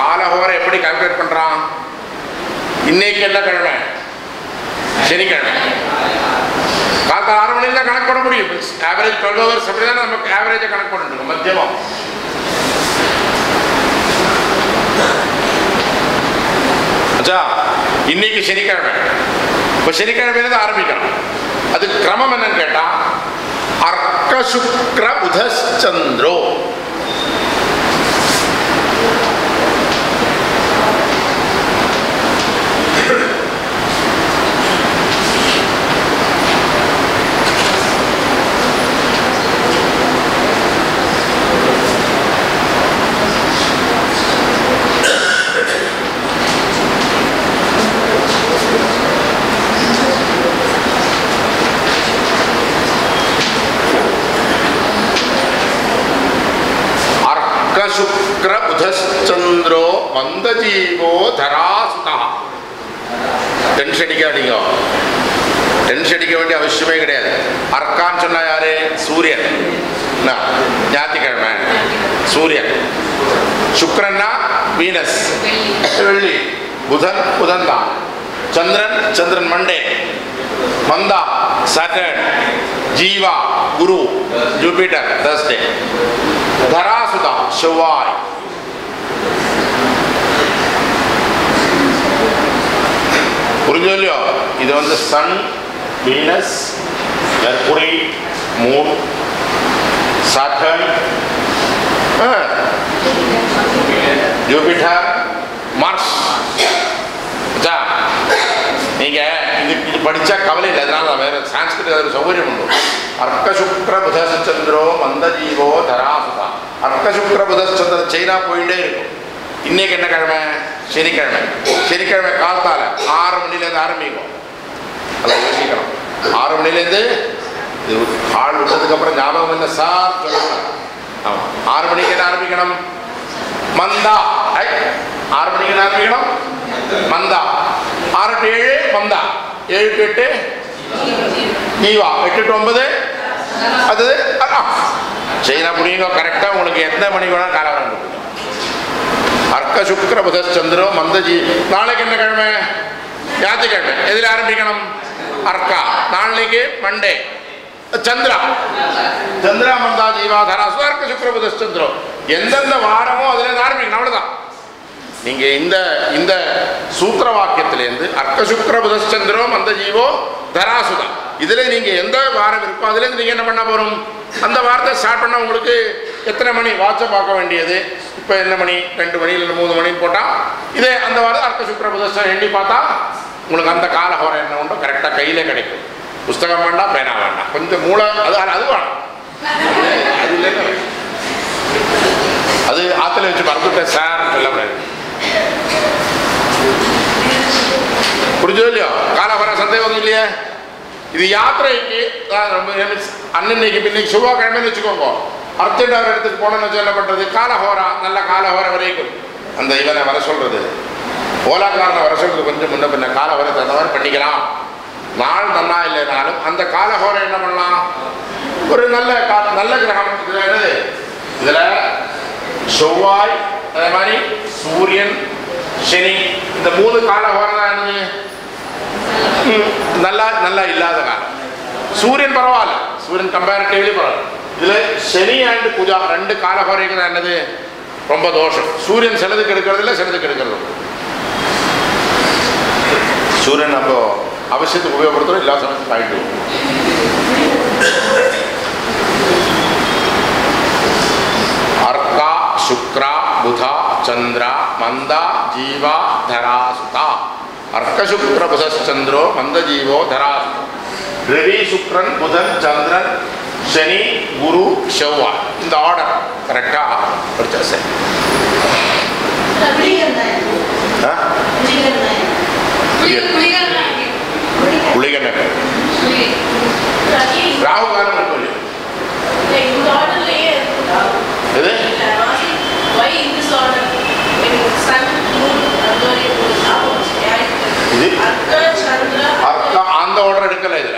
காலஹோரை எப்படி கால்குலேட் பண்றான் இன்னைக்கு என்ன கிழமை சனிக்கிழமை காலத்தால் ஆறு மணிக்கு தான் கணக்கு பண்ண முடியும் ஆவரேஜ் டுவெல் ஹவர்ஸ் அப்படி தான் நமக்கு ஆவரேஜாக கணக்கு பண்ணிட்டு மத்தியமம் அச்சா இன்னைக்கு சனிக்கிழமை இப்போ சனிக்கிழமையில ஆரம்பிக்கணும் அது கிரமம் என்னன்னு கேட்டா அர்க்க சுக்ர புதச்சந்திரோ அர்க்க சுக்ர புதச்சந்திரோ மந்தஜீவோ தராசுதா டென்ஷன் அடிக்காதீங்க டென்ஷன் அடிக்க வேண்டிய அவசியமே கிடையாது அர்க்கான்னு சொன்னா யாரு சூரியன் என்ன? ஞாயிற்றுக்கிழமை சூரியன் சுக்கிரன்னா வீனஸ் வெள்ளி புதன் புதன் தான் சந்திரன் சந்திரன் மண்டே மந்தா சாட்டர்ன் ஜீவா குரு ஜூபிட்டர் தர்ஸ்டே தராசுதா செவ்வாய் புரிஞ்சோ இல்லையோ இது வந்து sun Venus Mercury moon Saturn Jupiter Mars அச்சா நீங்க இது இது படிச்சா கவலை இல்லை அதனால நான் வேற சான்ஸ்கிரிட் ஒரு சௌகரியம் உண்டு அர்க்க சுக்ர புதச்சந்திரோ மந்தஜீவோ தராசுதா அர்க்க சுக்ர புதச்சந்திர சைனா போயிட்டே இருக்கும் இன்னைக்கு என்ன கிழமை சனிக்கிழமை சனிக்கிழமை காலத்தால ஆறு மணிலேருந்து ஆரம்பிக்கும் அதெல்லாம் யோசிக்கணும் ஆறு மணிலேருந்து இது ஆள் விட்டதுக்கு அப்புறம் ஞாபகம் இல்லை சார் சொல்லணும் ஆமாம் ஆறு மணிக்கு என்ன ஆரம்பிக்கணும் மந்தா ஐ, ஆறு மணிக்கு என்ன ஆரம்பிக்கணும் மந்தா ஆறு டு ஏழு மந்தா ஏழு டு எட்டு ஈவா எட்டு டு ஒன்பது அது அதான். சைனா புரியுங்க கரெக்டாக உங்களுக்கு எத்தனை மணிக்கு வேணாலும் காலம் வேண்டும் அர்க்க சுக்ர புதச்சந்திரோ மந்தஜி நாளைக்கு என்ன கிழமை ஞாயிற்றுக்கிழமை எதில் ஆரம்பிக்கணும் அர்க்கா நாளைக்கு மண்டே சந்திரா சந்திரா மந்தா ஜீவாதாரா சுவர்க்க சுக்ர புதச்சந்திரோ எந்தெந்த வாரமோ அதுல இருந்து ஆரம்பிக்கணும் அவ்வளவுதான் நீங்க இந்த இந்த சூத்திர வாக்கியத்திலேருந்து அர்க்க சுக்ர புதச்சந்திரோ மந்த ஜீவோ தராசுதா இதுல நீங்க எந்த வாரம் இருக்கோ அதுல இருந்து நீங்க என்ன பண்ண போறோம் அந்த வாரத்தை ஸ்டார்ட் பண்ண உங்களுக்கு எத்தனை மணி வாட்சை பார்க்க வேண்டியது இப்போ என்ன மணி ரெண்டு மணி இல்லை மூணு மணின்னு போட்டா இதே அந்த வாரம் அர்க்க சுக்ர புதச்சம் எண்ணி பார்த்தா உங்களுக்கு அந்த கால ஹோரம் என்ன உண்டோ கரெக்டாக கையிலே கிடைக்கும் புஸ்தகம் வேண்டாம் பேனா வேண்டாம் கொஞ்சம் மூளை அது அது அது வேணும் அது இல்லைன்னு அது ஆத்துல வச்சு மறந்துட்டேன் சார் எல்லாம் புரிஞ்சோ இல்லையோ காலவர சந்தேகம் இல்லையே இது யாத்திரைக்கு அதான் ரொம்ப அன்னன்னைக்கு பின்னைக்கு செவ்வாய்க்கிழமைன்னு வச்சுக்கோங்க அர்ஜென்ட் இடத்துக்கு போனோம்னு வச்சு என்ன பண்றது காலஹோரா நல்ல காலஹோர வரைக்கும் அந்த இவனை வர சொல்றது ஓலாக்காரனை வர சொல்றது கொஞ்சம் முன்ன பின்ன காலஹோரை தகுந்த மாதிரி பண்ணிக்கலாம் நாள் நன்னா இல்லைனாலும் அந்த காலஹோரை என்ன பண்ணலாம் ஒரு நல்ல கா- நல்ல கிரகம் இதுல என்னது இதுல செவ்வாய் அதே மாதிரி சூரியன் சனி இந்த மூணு காலஹோரம் தான் என்னது ம், நல்லா நல்லா இல்லாத காலம் சூரியன் பரவாயில்ல சூரியன் கம்பேரிட்டிவ்லி பரவாயில்ல இதுல சனி அண்ட் பூஜா ரெண்டு காலஹோரைக்கு தான் என்னது ரொம்ப தோஷம் சூரியன் சிலதுக்கு எடுக்கிறது இல்லை சிலதுக்கு எடுக்கிறது உண்டு. சூரியன் நம்ம அவசியத்துக்கு உபயோகப்படுத்துறோம் எல்லா சமயத்துக்கும் ஆகிட்டு அர்க்கா சுக்ரா புதா சந்திரா மந்தா ஜீவா தராசுதா அர்க்க சுக்ர புதச்சந்திரோ மந்த ஜீவோ தராசுதா ரவி சுக்ரன் புதன் சந்திரன் சனி குரு செவ்வாய் இந்த ஆர்டர் கரெக்டா படிச்சா சரி ஆ? குளிகண்ண ராகு காலம் இருக்கும் இல்லையா? எது இது அர்த்தம் அந்த ஆர்டர் எடுக்கல இதுல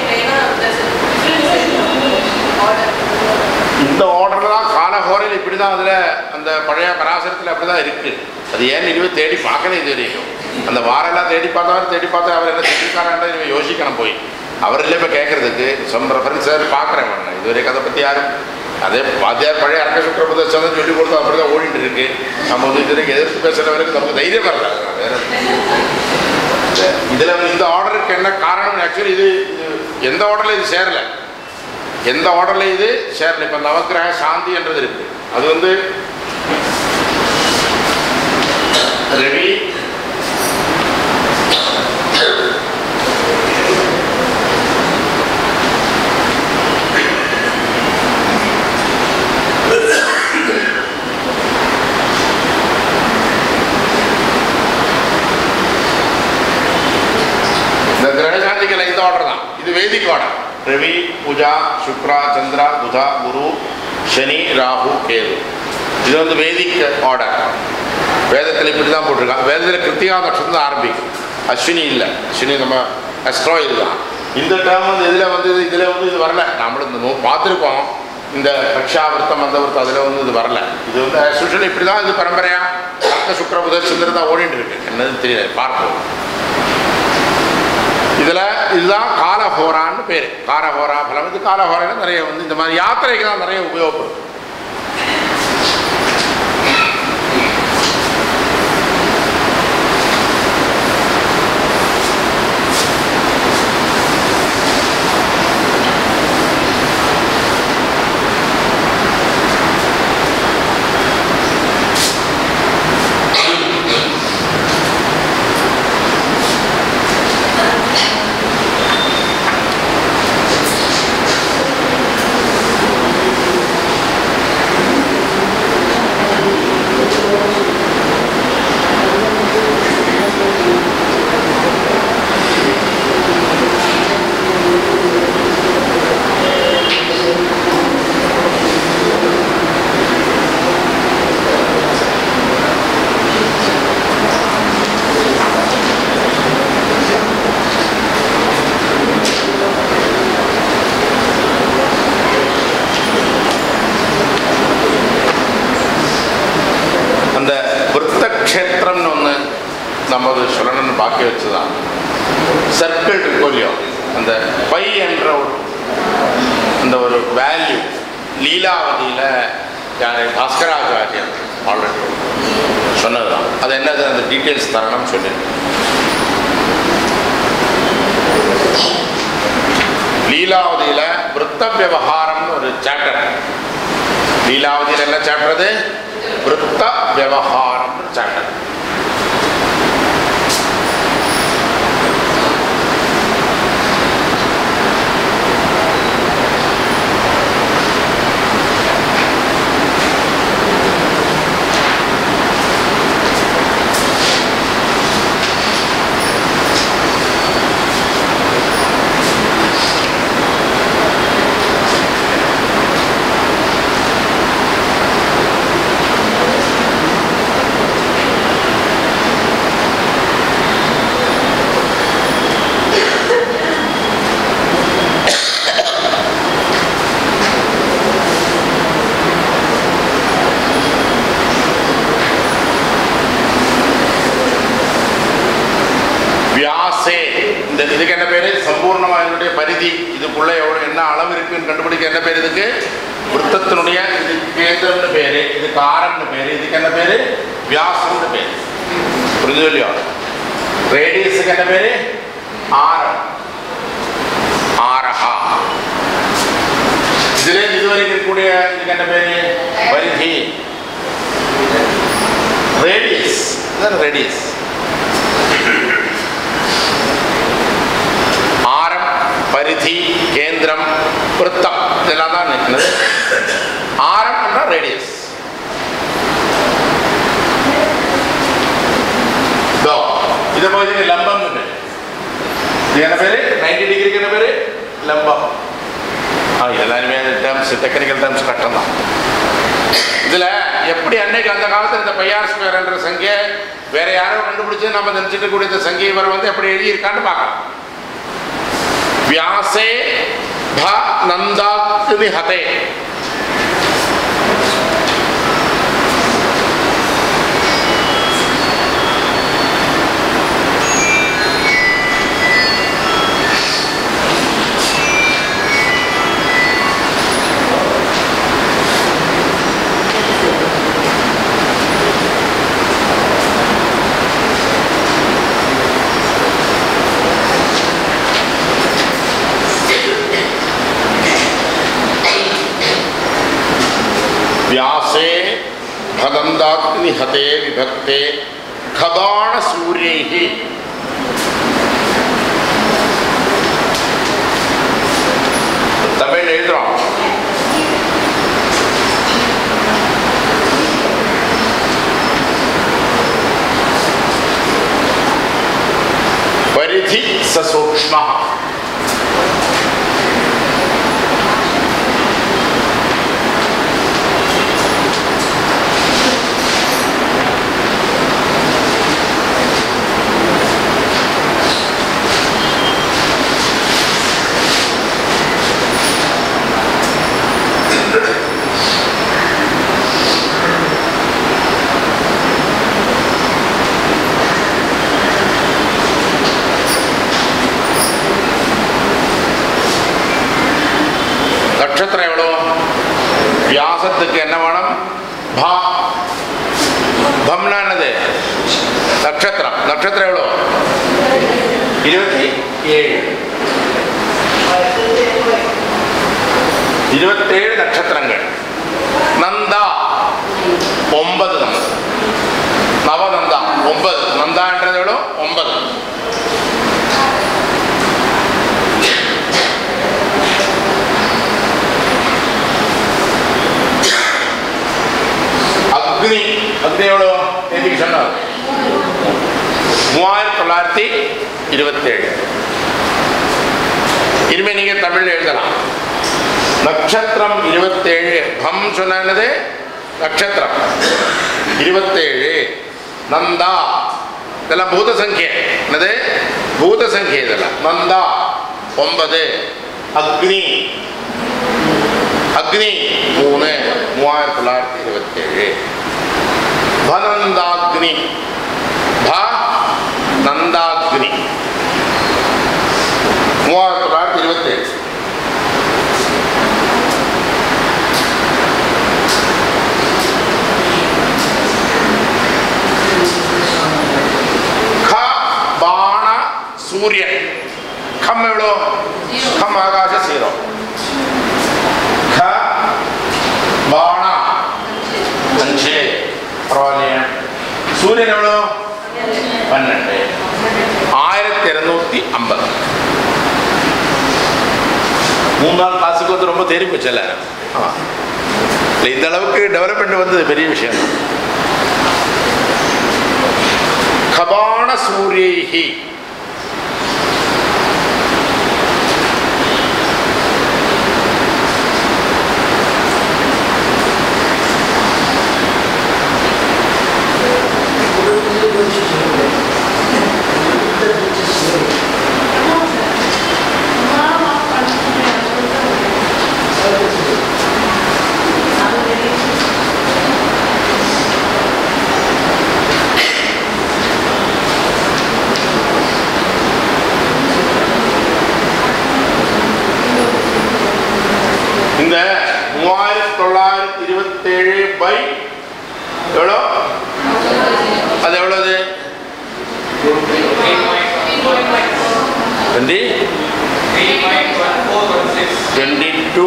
இந்த ஆர்டர் தான் காலஹோரையில் இப்படி தான் அதில் அந்த பழைய பராசரத்தில் அப்படி தான் இருக்குது அது ஏன்னு இனிமே தேடி பார்க்கல இது வரைக்கும் அந்த வாரெல்லாம் தேடி பார்த்தா தேடி பார்த்தா அவர் என்ன செஞ்சிருக்காரான்ற இனிமேல் யோசிக்கணும் போய் அவர் இல்லை இப்போ கேட்குறதுக்கு சொம் ரெஃபரன்ஸ் பார்க்குறேன் நான் இதுவரைக்கும் அதை பற்றி யாரும் அதே வாத்தியார் பழைய அரக்க சுக்கரபுதம் சொல்லி கொடுத்தா அப்படி தான் ஓடிட்டு இருக்கு நம்ம வந்து இதுவரைக்கும் எதிர்த்து பேசுகிறவருக்கு நமக்கு தைரியம் வரல வேற இதில் இந்த ஆர்டருக்கு என்ன காரணம் ஆக்சுவலி இது இது எந்த ஆர்டரில் இது சேரலை எந்த ஆர்டரில் இது சேரல இப்போ நவக்கிரக சாந்தி என்றது இருக்கு அது வந்து ரவி இந்த கிரகசாந்திகள் இந்த ஆர்டர் தான் இது வேதிக் ஆர்டர் ரவி பூஜா சுக்ரா சந்திரா புதா குரு சனி ராகு கேது இது வந்து வேதிக் ஆர்டர் வேதத்தில் இப்படி தான் போட்டிருக்காங்க வேதத்தில் கிருத்திகா நட்சத்திரம் தான் ஆரம்பிக்கும் அஸ்வினி இல்லை அஸ்வினி நம்ம அஸ்ட்ரோ இதுதான் இந்த டேர்ம் வந்து இதில் வந்து இதில் வந்து இது வரல நம்மளும் இந்த நோ- பார்த்துருக்கோம் இந்த ரக்ஷாவிருத்தம் அந்த விருத்தம் அதில் வந்து இது வரல இது வந்து சுஷன் இப்படி தான் இது பரம்பரையா ரத்த சுக்கர புத சந்திரன் தான் ஓடிட்டு இருக்கு என்னது தெரியல பார்ப்போம் இதில் இதுதான் காலஹோரான்னு பேர் காலஹோரா பலம் இது காலஹோரான்னு நிறைய வந்து இந்த மாதிரி யாத்திரைக்கு தான் நிறைய உபயோகப்படும் அந்த விருத்த க்ஷேத்திரம்னு ஒன்று நம்ம அது சொல்லணும்னு பாக்கி வச்சுதான் சர்க்கிள் இருக்கும் இல்லையோ அந்த பை என்ற ஒரு அந்த ஒரு வேல்யூ லீலாவதியில் யார் பாஸ்கராச்சாரியன் ஆல்ரெடி சொன்னதுதான் அது என்னது அந்த டீட்டெயில்ஸ் தரணும்னு சொல்லி லீலாவதியில் விருத்த விவகாரம்னு ஒரு சாப்டர் லீலாவதியில் என்ன சாப்டர் அது விருத்த விவகாரம் சாப்டர் வியாசே இந்த இதுக்கு என்ன பேரு சம்பூர்ணமாக இதனுடைய பரிதி இதுக்குள்ள எவ்வளவு என்ன அளவு இருக்குன்னு கண்டுபிடிக்க என்ன பேர் இதுக்கு விருத்தத்தினுடைய இது கேந்திரம்னு பேரு இதுக்கு ஆரம்னு பேரு இதுக்கு என்ன பேரு வியாசம்னு பேரு புரிஞ்சு இல்லையோ ரேடியஸுக்கு என்ன பேரு ஆரம் ஆரஹா இதுல இதுவரைக்கும் இருக்கக்கூடிய இதுக்கு என்ன பேரு பரிதி ரேடியஸ் இதுதான் ரேடியஸ் ஆரம் பரிதி கேந்திரம் விருத்தம் இதெல்லாம் தான் நிற்கிறது ஆரம் என்றால் ரேடியஸ் இதை போய் லம்பம் இது என்ன பேரு நைன்டி டிகிரிக்கு என்ன பேரு லம்பம் ஆ எல்லாருமே டேர்ம்ஸ் டெக்னிக்கல் டேர்ம்ஸ் கஷ்டம் தான் இதுல எப்படி அன்னைக்கு அந்த காலத்துல இந்த பையார் ஸ்கொயர் என்ற சங்கியை வேற யாரோ கண்டுபிடிச்சு நம்ம நினைச்சிட்டு கூடிய இந்த சங்கி இவர் வந்து எப்படி எழுதியிருக்கான்னு பார்க்கலாம் வியாசே ப நந்தாக்னி ஹதே பனந்தாக்னி ஹதே விபக்தே கபாண சூரியைஹி தமிழ் எழுதுறோம் परिधि ससूक्ष्म நட்சத்திரம் எவ்வளோ வியாசத்துக்கு என்ன வேணும் பா பம்னா என்னது நட்சத்திரம் நட்சத்திரம் எவ்வளோ இருபத்தி ஏழு இருபத்தேழு நட்சத்திரங்கள் நந்தா ஒன்பது நந்தா நவநந்தா ஒன்பது நந்தான்றது எவ்வளோ ஒன்பது அக்னி அக்னி எவ்வளோ நேற்றுக்கு சொன்னார் மூவாயிரத்தி தொள்ளாயிரத்தி இருபத்தேழு இனிமே நீங்க தமிழ் எழுதலாம் நட்சத்திரம் இருபத்தேழு பம் சொன்னது நட்சத்திரம் இருபத்தேழு நந்தா இதெல்லாம் பூத சங்கியை என்னது பூத சங்கியை இதெல்லாம் நந்தா ஒன்பது அக்னி அக்னி மூணு மூவாயிரத்தி தொள்ளாயிரத்தி இருபத்தேழு பனந்தாக்னி ப நந்தாக்னி மூவாயிரத்தி தொள்ளாயிரத்தி இருபத்தேழு க பாண சூரியன் கம் எவ்வளோ கம் ஆகாச சீரம் க பாண அஞ்சு பரவாயில்லையா சூரியன் எவ்வளோ பன்னெண்டு ஆயிரத்தி இருநூத்தி ஐம்பது மூணு நாள் கிளாஸுக்கு வந்து ரொம்ப தேறி போச்சல ஆ. இல்லை இந்த அளவுக்கு டெவலப்மெண்ட் வந்தது பெரிய விஷயம் கபாண சூரியைஹி இந்த மூவாயிரத்தி தொள்ளாயிரத்தி இருபத்தேழு பை எவ்வளோ அது எவ்வளவு டுவெண்ட்டி டுவெண்ட்டி டூ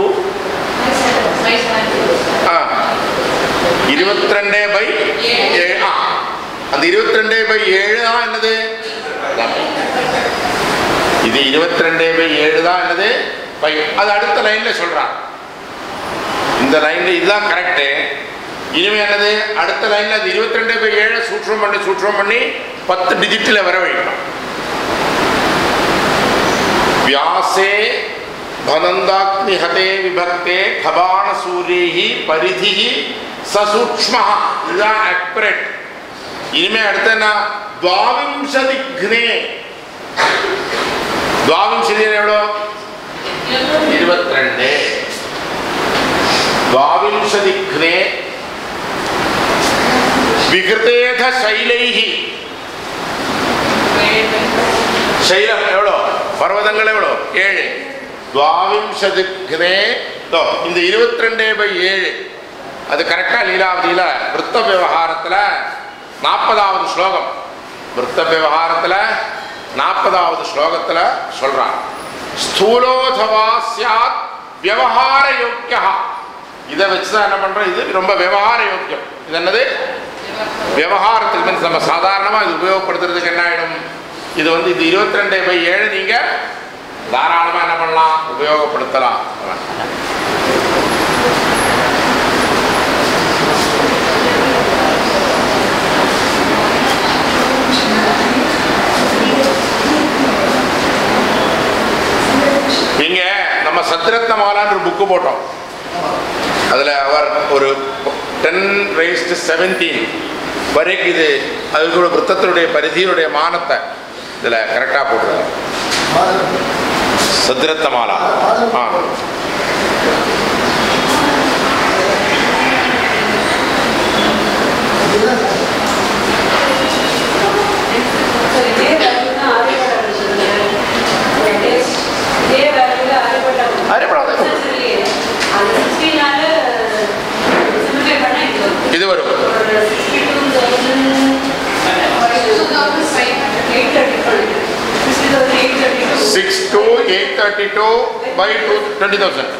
ஆ இருபத்தி ரெண்டு பை ஏழு ஆ அந்த இருபத்தி ரெண்டு பை ஏழு தான் என்னது அதான். இது இருபத்தி ரெண்டு பை ஏழு தான் என்னது பை அது அடுத்த லைன்ல சொல்றான் இந்த லைன்ல இதுதான் கரெக்டு இனிமே என்னது அடுத்த லைன்ல அது இருபத்தி ரெண்டு பை ஏழு சூற்றம் பண்ணி சூற்றம் பண்ணி பத்து டிஜிட்டில் வர வைக்கலாம் வியாசே பனந்தாக்னி ஹதே விபக்தே கபான சூரியி பரிதி சசூக்ஷ்ம இதுதான் அக்யூரேட் இனிமே அடுத்த என்ன துவாவிம்சதி கினே துவாவிம்சதி எவ்வளோ இருபத்தி ரெண்டு द्वाविंशति घ्ने विकृतेथ शैलैः ശൈലം എവ്വളോ പർവ്വതങ്ങൾ എവ്വളോ ഏഴ് ദ്വാവിംശതിഘ്നേ தோ இந்த இருபத்தி ரெண்டு பை ஏழு அது கரெக்டாக லீலாவதியில் விருத்த விவகாரத்தில் நாற்பதாவது ஸ்லோகம் விருத்த விவகாரத்தில் நாற்பதாவது ஸ்லோகத்தில் சொல்கிறான் ஸ்தூலோதவா சியாத் விவகார யோக்கியா இதை வச்சு தான் என்ன பண்ணுறோம் இது ரொம்ப விவகார யோக்கியம் இது என்னது விவகாரத்துக்கு மீன்ஸ் நம்ம சாதாரணமாக இது உபயோகப்படுத்துறதுக்கு என்ன ஆகிடும் இது வந்து இது இருபத்தி ரெண்டு பை ஏழு நீங்கள் தாராளமாக என்ன பண்ணலாம் உபயோகப்படுத்தலாம் இங்க நம்ம சத்ரத்ன மாலான்னு ஒரு புக்கு போட்டோம் அதில் அவர் ஒரு டென் ரைஸ்டு செவன்டீன் வரைக்கும் இது அதுக்கூட விருத்தத்தினுடைய பரிதியினுடைய மானத்தை இதில் கரெக்டாக போட்டுருக்காரு சத்ரத்ன மாலா ஆ அறியப்படாது. இது வரும் six two eight thirty two by two twenty thousand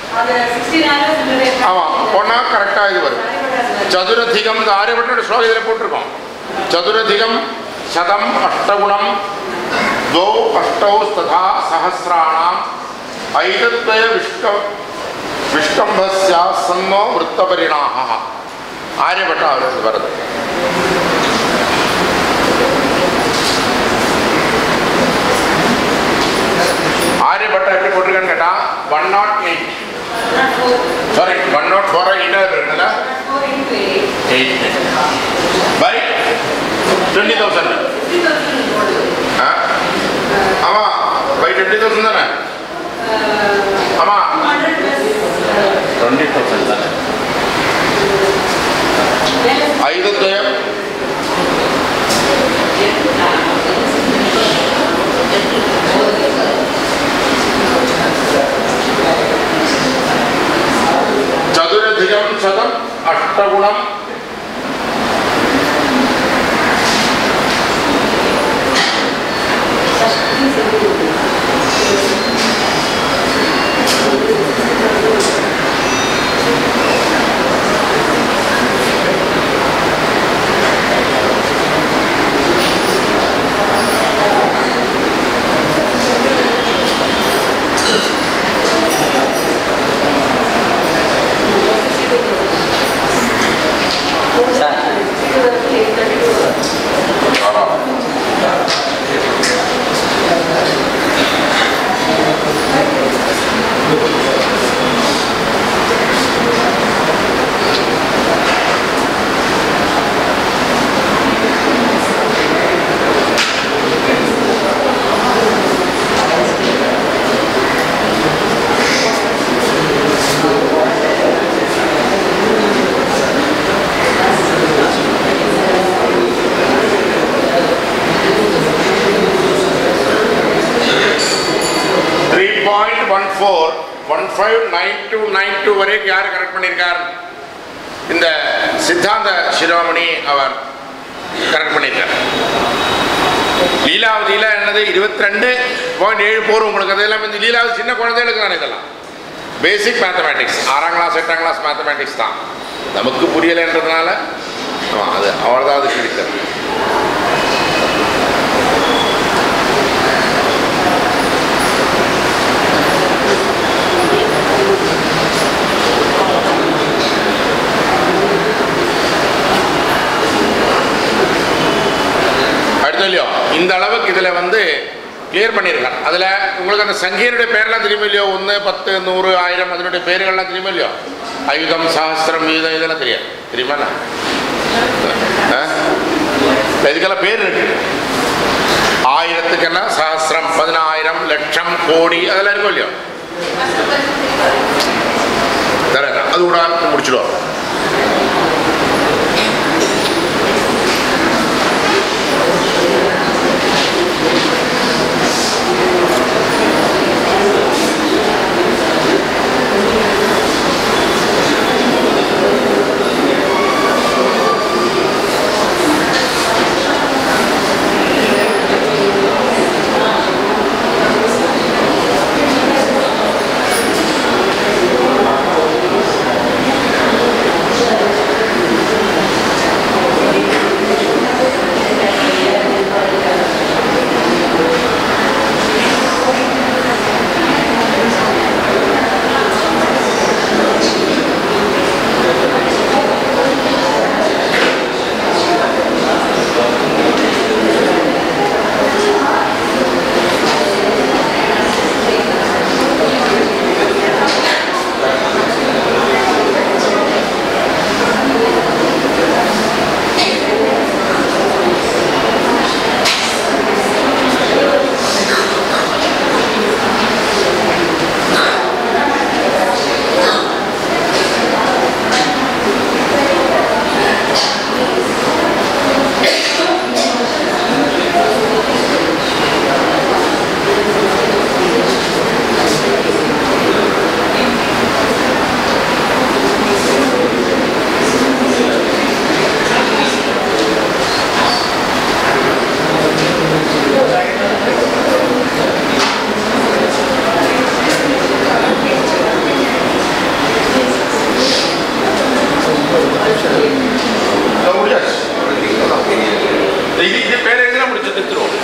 ஆமாம் போனால் கரெக்டாக இது வரும் சதுரதிகம் இந்த ஆரியப்பட்டோட ஸ்லோகம் இதில் போட்டிருக்கோம் சதுரதிகம் சதம் அஷ்டகுணம் द्वौ अष्टौ तथा सहस्राणाम् ऐतद्वय विष्क विष्कम्भस्या सन्नो वृत्तपरिणामः ஆரியப்பட்ட அவர் வருது ஆரியப்பட்ட எப்படி போட்டிருக்கான்னு கேட்டா one nought eight sorry one nought four இன்னர் இருக்குல்ல எயிட் பை டுவெண்ட்டி தௌசண்ட் ஆமா பை டுவெண்ட்டி தௌசண்ட் தானே ஆமா டுவெண்ட்டி தௌசண்ட் தானே ஐதத்வயம் சதுரதிகம் சதம் அஷ்டகுணம் three point one four one five nine two nine two வரைக்கும் யார் கரெக்ட் பண்ணியிருக்கார் இந்த சித்தாந்த சிரோமணி அவர் கரெக்ட் பண்ணியிருக்கார் லீலாவதியில் என்னது இருபத்தி ரெண்டு பாயிண்ட் ஏழு போர் உங்களுக்கு அதெல்லாம் இந்த லீலாவதி சின்ன குழந்தைகளுக்கு தான் இதெல்லாம் பேசிக் மேத்தமேட்டிக்ஸ் ஆறாம் கிளாஸ் எட்டாம் கிளாஸ் மேத்தமேட்டிக்ஸ் தான் நமக்கு புரியலைன்றதுனால ஆமாம் அது அவர் தான் அது கிடைத்தது அடுத்து இல்லையோ இந்த அளவுக்கு இதில் வந்து கிளியர் பண்ணியிருக்கார் அதில் உங்களுக்கு அந்த சங்கீனுடைய பேர்லாம் தெரியுமா இல்லையோ ஒன்று பத்து நூறு ஆயிரம் அதனுடைய பேர்கள்லாம் தெரியுமா இல்லையோ ஆயுதம் சஹஸ்திரம் வீதம் இதெல்லாம் தெரியாது தெரியுமா ஆ? இதுக்கெல்லாம் பேர் இருக்கு ஆயிரத்துக்கெல்லாம் சஹஸ்ரம் பதினாயிரம் லட்சம் கோடி அதெல்லாம் இருக்கும் இல்லையோ தரேன் அது கூட முடிச்சிடுவோம்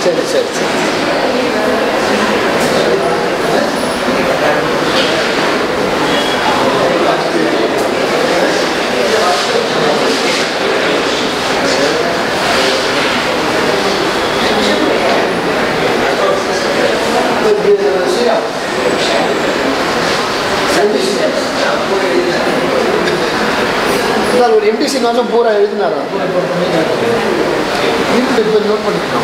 சரி சரி சரி சார் ஒரு எம்டி சீனிவாசம் பூரா எழுதினாரா வீட்டில் இப்போ நோட் பண்ணிக்கலாம்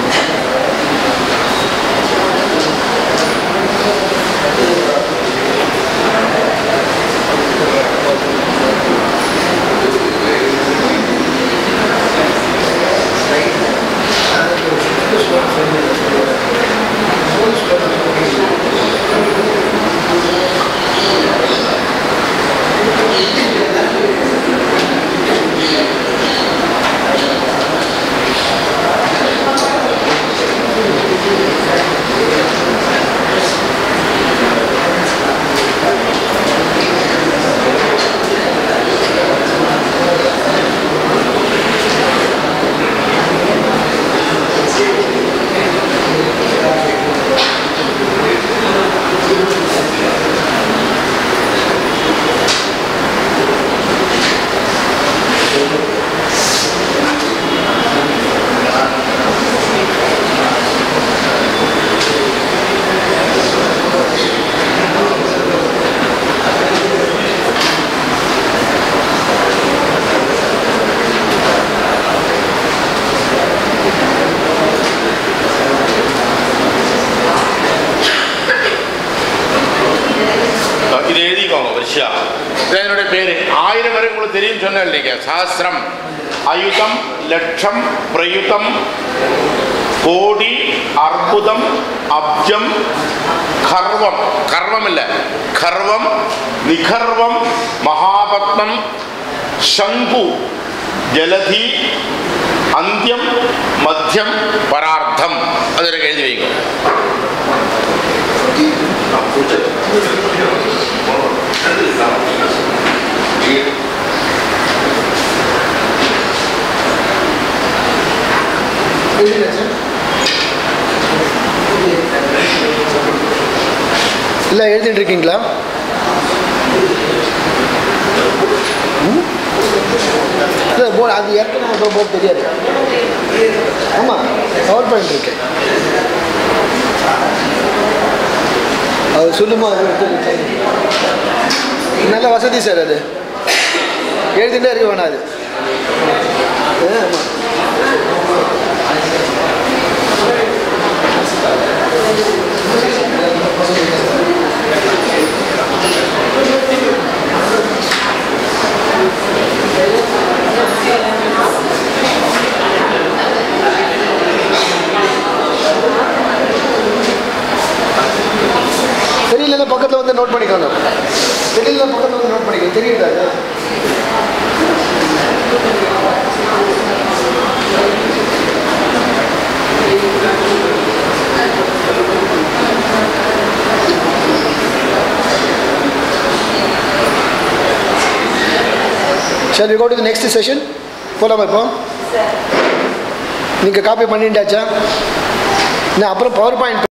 இது எழுதிக்கோங்க வரிசையா இது என்னுடைய பேரு ஆயிரம் வரை உங்களுக்கு தெரியும் சொன்னேன் இல்லைங்க சஹசிரம் அயுதம் லட்சம் பிரயுதம் கோடி அற்புதம் அப்ஜம் கர்வம் கர்வம் இல்லை கர்வம் நிகர்வம் மகாபத்மம் சங்கு ஜலதி அந்தியம் மத்தியம் பரார்த்தம் அது எனக்கு எழுதி வைங்க இல்லை எழுதிட்டு இருக்கீங்களா ம்? இல்லை போர்டு அது ஏற்கனவே போர்டு தெரியாது ஆமாம் கவர் பண்ணிட்டு இருக்கேன் அவர் சொல்லுமா அது எடுத்து வச்சு. நல்ல வசதி சார் அது எழுதிட்டே இருக்க வேணாம் அது ஆமாம் தெரியலன்னா பக்கத்தில் வந்து நோட் பண்ணிக்கோங்க தெரியல பக்கத்தில் வந்து நோட் பண்ணிக்கோங்க தெரியுதா அது? Shall we go to the next session? போலாமா இப்போ நீங்கள் காப்பி பண்ணிட்டாச்சா நான் அப்புறம் பவர் பாயிண்ட்